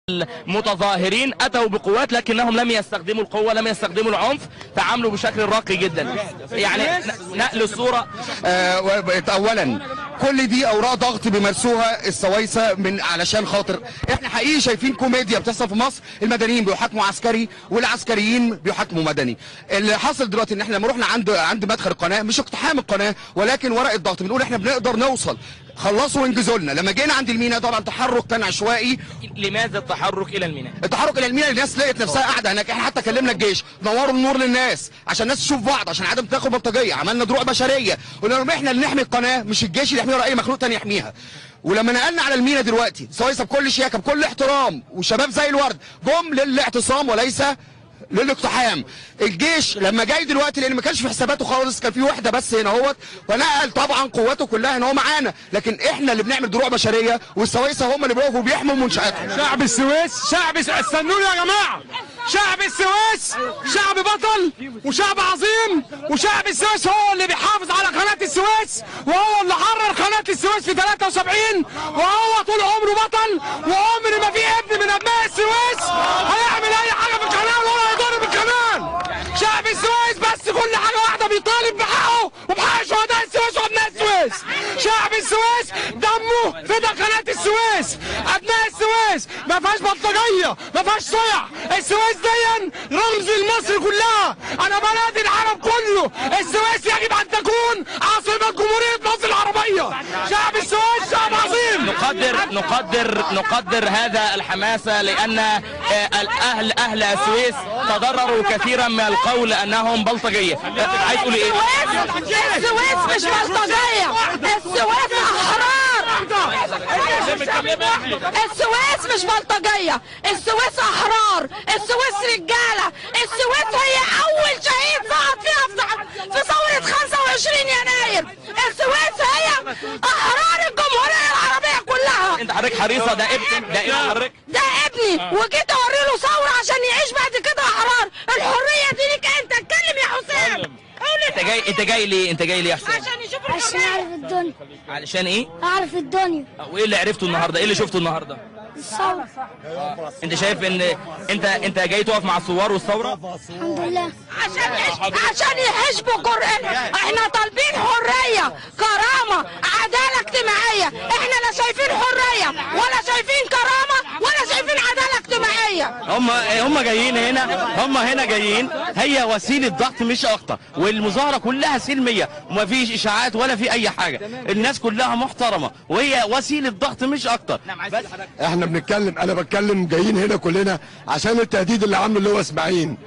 المتظاهرين اتوا بقوات لكنهم لم يستخدموا القوه لم يستخدموا العنف تعاملوا بشكل راقي جدا يعني ن- نقل الصوره آه، و- اولا كل دي اوراق ضغط بيمارسوها السويسه من علشان خاطر احنا حقيقي شايفين كوميديا بتحصل في مصر المدنيين بيحاكموا عسكري والعسكريين بيحاكموا مدني اللي حصل دلوقتي ان احنا لما رحنا عند عند مدخل القناه مش اقتحام القناه ولكن ورقه ضغط بنقول احنا بنقدر نوصل خلصوا وانجزوا لنا لما جينا عند المينا طبعا تحرك كان عشوائي لماذا التحرك الى الميناء التحرك الى المينا الناس لقت نفسها قاعده هناك احنا حتى كلمنا الجيش نوروا النور للناس عشان الناس تشوف بعض عشان عدم تاخد بلطجيه عملنا دروع بشريه قلنا لهم احنا اللي نحمي القناه مش الجيش اللي يحميها ولا اي مخلوق تاني يحميها ولما نقلنا على المينا دلوقتي سويسه بكل شياكه بكل احترام وشباب زي الورد جم للاعتصام وليس للاقتحام الجيش لما جاي دلوقتي لان ما كانش في حساباته خالص كان في وحده بس هنا اهوت فنقل طبعا قوته كلها ان هو معانا لكن احنا اللي بنعمل دروع بشريه والسويسه هم اللي بيقفوا بيحموا منشاتهم شعب السويس شعب س... استنوني يا جماعه شعب السويس شعب بطل وشعب عظيم وشعب السويس هو اللي بيحافظ على قناه السويس وهو اللي حرر قناه السويس في 73 وهو طول عمره بطل وعمر ما في ابن من ابناء السويس هيعمل اي حاجه في القناه ولا يضر بالقناه شعب السويس بس كل حاجه واحده بيطالب بحقه وبحق شهداء السويس وابناء السويس شعب السويس دمه فدا قناه السويس ابناء السويس ما فيهاش بلطجيه ما فيهاش صيع السويس دي رمز لمصر كلها انا بنادي العرب كله السويس يجب ان تكون عاصمه جمهوريه مصر العربيه شعب السويس شعب عظيم نقدر نقدر نقدر هذا الحماسه لان آه، الاهل اهل السويس تضرروا كثيرا من القول انهم بلطجيه عايز تقولي ايه السويس السويس مش بلطجية السويس أحرار السويس مش بلطجية السويس أحرار السويس رجالة السويس هي أول شهيد سقط فيها في- في ثورة 25 يناير السويس هي أحرار الجمهورية العربية كلها انت حضرتك حريصه ده ابن ده ابن حضرتك ده ابني وجيت اوري له ثوره عشان يعيش بعد كده احرار الحريه دي ليك انت اتكلم يا حسام انت جاي انت جاي ليه انت جاي ليه يا حسين عشان يشوف عشان الحريه اعرف الدنيا علشان ايه اعرف الدنيا وايه اللي عرفته النهارده ايه اللي شفته النهارده الثورة انت شايف ان انت انت جاي تقف مع الثوار والثوره الحمد لله عشان يش- عشان يحجبوا قرآن احنا طالبين حريه كرامه عداله اجتماعيه احنا لا شايفين حريه ولا شايفين كرامه ولا شايفين عداله اجتماعيه هم هم جايين هنا هم هنا جايين هي وسيله ضغط مش اكتر والمظاهره كلها سلميه وما فيش اشاعات ولا في اي حاجه الناس كلها محترمه وهي وسيله ضغط مش اكتر بس احنا بنتكلم انا بتكلم جايين هنا كلنا عشان التهديد اللي عامله اللي هو اسماعيل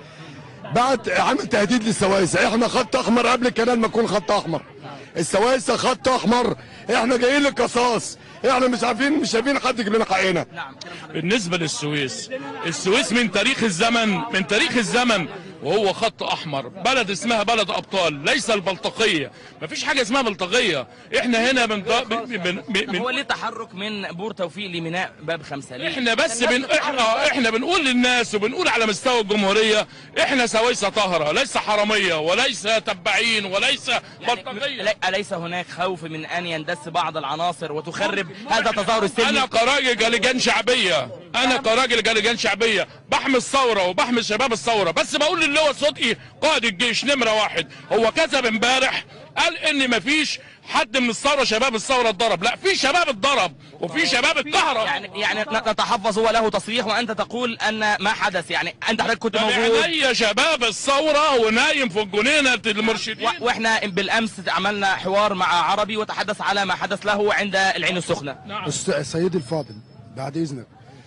بعد عامل تهديد للسويسه احنا خط احمر قبل الكنال ما يكون خط احمر السويسه خط احمر احنا جايين للقصاص احنا مش عارفين مش شايفين حد يجيب لنا حقنا بالنسبة للسويس السويس من تاريخ الزمن من تاريخ الزمن وهو خط احمر بلد اسمها بلد ابطال ليس البلطقيه مفيش حاجه اسمها بلطقيه احنا هنا من, من, من, هو من ليه تحرك من بور توفيق لميناء باب خمسة ليه؟ احنا بس بن... احنا احنا بنقول للناس وبنقول على مستوى الجمهوريه احنا سويسه طاهره ليس حراميه وليس تبعين وليس بلطجيه لا- أليس هناك خوف من أن يندس بعض العناصر وتخرب هذا التظاهر السلمي؟ انا كراجل لجان شعبيه انا كراجل لجان شعبيه بحمي الثوره وبحمي شباب الثوره بس بقول للواء صدقي قائد الجيش نمره واحد هو كذب امبارح قال ان مفيش حد من الثوره شباب الثوره اتضرب لا في شباب اتضرب وفي شباب اتكهرب يعني يعني ن- نتحفظ هو له تصريح وأنت تقول أن ما حدث يعني أنت حضرتك كنت موجود عينيا شباب الثوره ونايم في الجنينه المرشدين و- واحنا بالامس عملنا حوار مع عربي وتحدث على ما حدث له عند العين السخنه أست- سيدي الفاضل بعد اذنك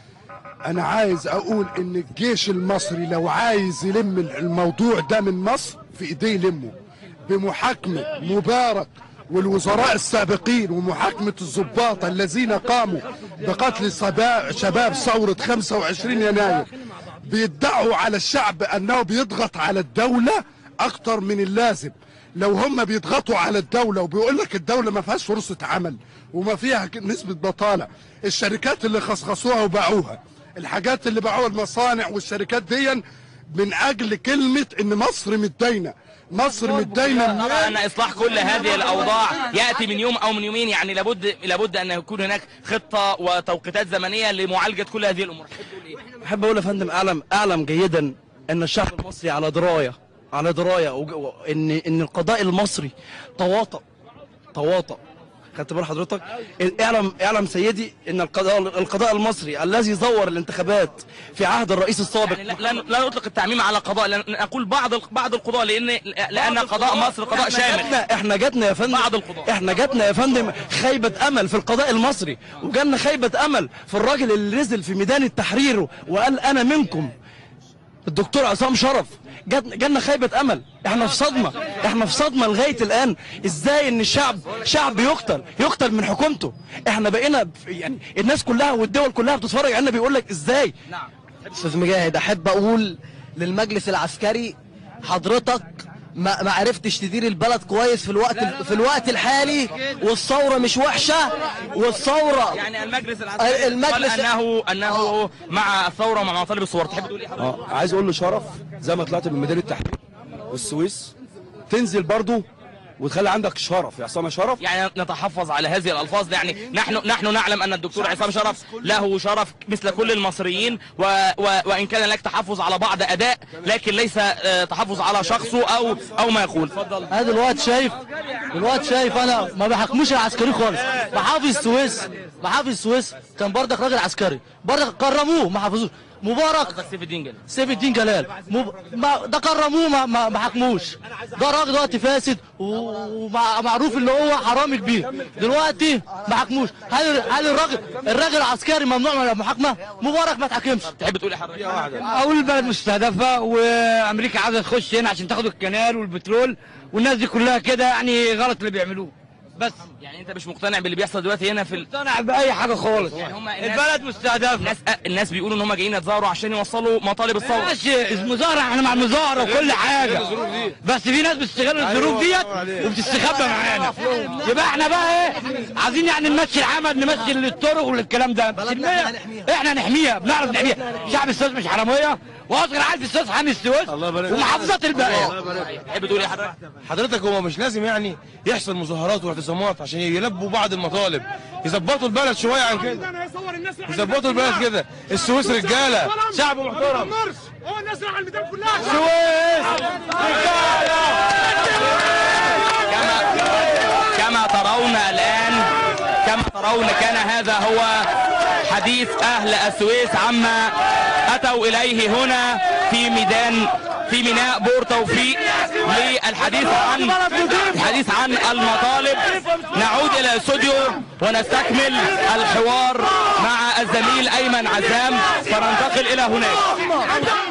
انا عايز اقول ان الجيش المصري لو عايز يلم الموضوع ده من مصر في ايديه يلمه بمحاكمه مبارك والوزراء السابقين ومحاكمة الضباط الذين قاموا بقتل صبا- شباب ثورة 25 يناير بيدعوا على الشعب أنه بيضغط على الدولة أكتر من اللازم لو هم بيضغطوا على الدولة وبيقول لك الدولة ما فيهاش فرصة عمل وما فيها ك- نسبة بطالة الشركات اللي خصخصوها وباعوها الحاجات اللي باعوها المصانع والشركات دي من اجل كلمه ان مصر متداينه مصر متداينه طبعا ان اصلاح كل هذه الاوضاع ياتي من يوم او من يومين يعني لابد لابد ان يكون هناك خطه وتوقيتات زمنيه لمعالجه كل هذه الامور احب اقول يا فندم اعلم اعلم جيدا ان الشعب المصري على درايه على درايه وج- و- ان ان القضاء المصري تواطأ تواطأ خدت بال حضرتك اعلم اعلم سيدي ان القضاء القضاء المصري الذي زور الانتخابات في عهد الرئيس السابق يعني لا, لا, لا نطلق التعميم على قضاء لن نقول بعض ال- بعض القضاء لان لان قضاء مصر قضاء احنا شامل جاتنا احنا جاتنا يا فندم بعض القضاة. احنا جاتنا يا فندم خيبة امل في القضاء المصري وجالنا خيبة امل في الراجل اللي نزل في ميدان التحرير وقال انا منكم الدكتور عصام شرف جات- جالنا خيبة امل احنا في صدمة احنا في صدمة لغاية الان ازاي ان الشعب شعب يقتل يقتل من حكومته احنا بقينا يعني الناس كلها والدول كلها بتتفرج علينا بيقول لك ازاي استاذ مجاهد احب اقول للمجلس العسكري حضرتك ما ما عرفتش تدير البلد كويس في الوقت في الوقت الحالي والثوره مش وحشه والثوره يعني المجلس العسكري المجلس- قال انه انه مع الثوره ومع مطالب الثوار تحب تقول ايه حضرتك؟ اه عايز اقول له شرف زي ما طلعت من ميدان التحرير والسويس تنزل برضو وتخلي عندك شرف يا عصام شرف يعني نتحفظ على هذه الالفاظ يعني نحن نحن نعلم ان الدكتور عصام شرف له شرف مثل كل المصريين و و وان كان لك تحفظ على بعض اداء لكن ليس آه، تحفظ على شخصه او او ما يقول انا دلوقتي شايف دلوقتي شايف انا ما بحكموش العسكري خالص محافظ السويس محافظ السويس كان بردك راجل عسكري بردك كرموه ما حافظوش مبارك قصدك سيف الدين جلال سيف الدين جلال مب... ما ده كرموه ما, ما, ما حكموش ده راجل دلوقتي فاسد ومعروف ان هو حرامي كبير دلوقتي ما حكموش هل هل الراجل الراجل العسكري ممنوع من المحاكمه مبارك ما اتحكمش تحب تقول ايه حضرتك اقول البلد مستهدفه وامريكا عايزه تخش هنا عشان تاخد الكنال والبترول والناس دي كلها كده يعني غلط اللي بيعملوه بس يعني انت مش مقتنع باللي بيحصل دلوقتي هنا في ال... مقتنع باي حاجه خالص يعني هم الناس- البلد مستهدفه الناس الناس بيقولوا ان هم جايين يتظاهروا عشان يوصلوا مطالب الثوره ماشي المظاهرة احنا مع المظاهرة وكل حاجة بس في ناس بتستغل الظروف ديت وبتستخبى معانا يبقى احنا بقى ايه عايزين يعني نمشي العمل نمشي الطرق والكلام ده بس المية احنا نحميها بنعرف نحميها شعب السويس مش حرامية واصغر عيل في السويس حامي السويس ومحافظات الباقية تحب تقول ايه حضرتك حضرتك هو مش لازم يعني يحصل مظاهرات واعتصامات عشان يلبوا بعض المطالب يظبطوا البلد شويه عن كده يظبطوا البلد كده السويس رجاله شعب محترم هو الناس راح الميدان كلها السويس كما كما ترون الآن كما ترون كان هذا هو حديث أهل السويس عما أتوا إليه هنا في ميدان في ميناء بور توفيق للحديث عن الحديث عن المطالب نعود إلى الاستوديو ونستكمل الحوار مع الزميل أيمن عزام فننتقل إلى هناك